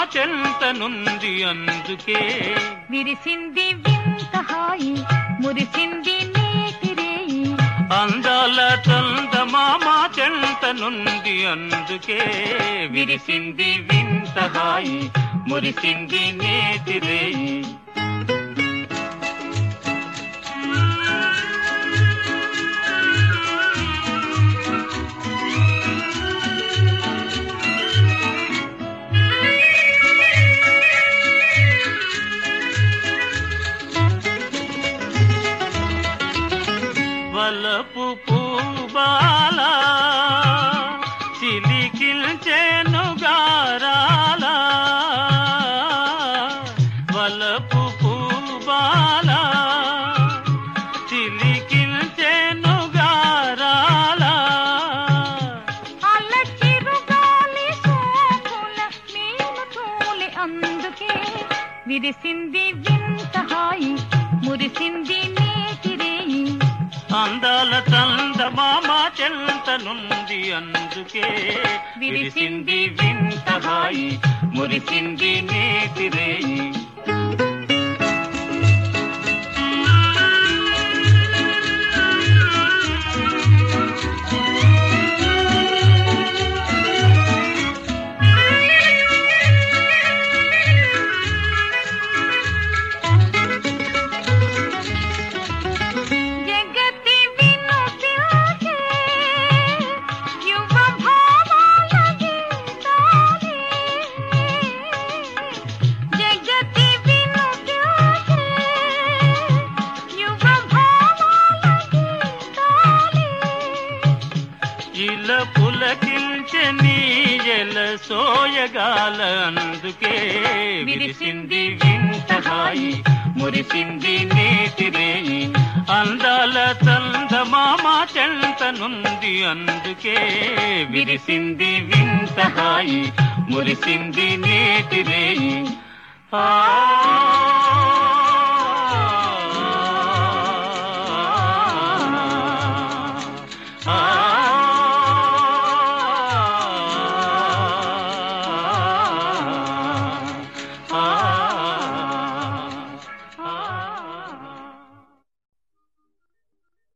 చెంత నుండి అందుకే విరిసింది వింత హాయి మురిసింది నేటి రేయి అందాల చందమామ చెంత నుండి అందుకే విరిసింది వింత హాయి మురిసింది నేతి రేయి వలపు పూబాల చిలికిల్చెను గారాల వలపు పూబాల చిలికిల్చెను గారాల అల్ల చిరుగాలి సోకుల మేలు తోలి అందుకే విరిసింది వింత హాయి మురిసింది నేటి రేయి అందాల చందమామ చెంత నుండి అందుకే విరిసింది వింత హాయి మురిసింది నేతి రేయి జగతి వినుతిల్చే యువ భావాల గీతాలే. జగతి వినుతిల్చే యువ భావాల గీతాలే. ఇలా పులకిల్చె నీయల సోయగాల అందుకే విరిసింది వింత హాయి మురిసింది నేటి రేయి అందాల చందమామ చెంత నుండి అందుకే విరిసింది వింత హాయి మురిసింది నేటి రేయి ఆ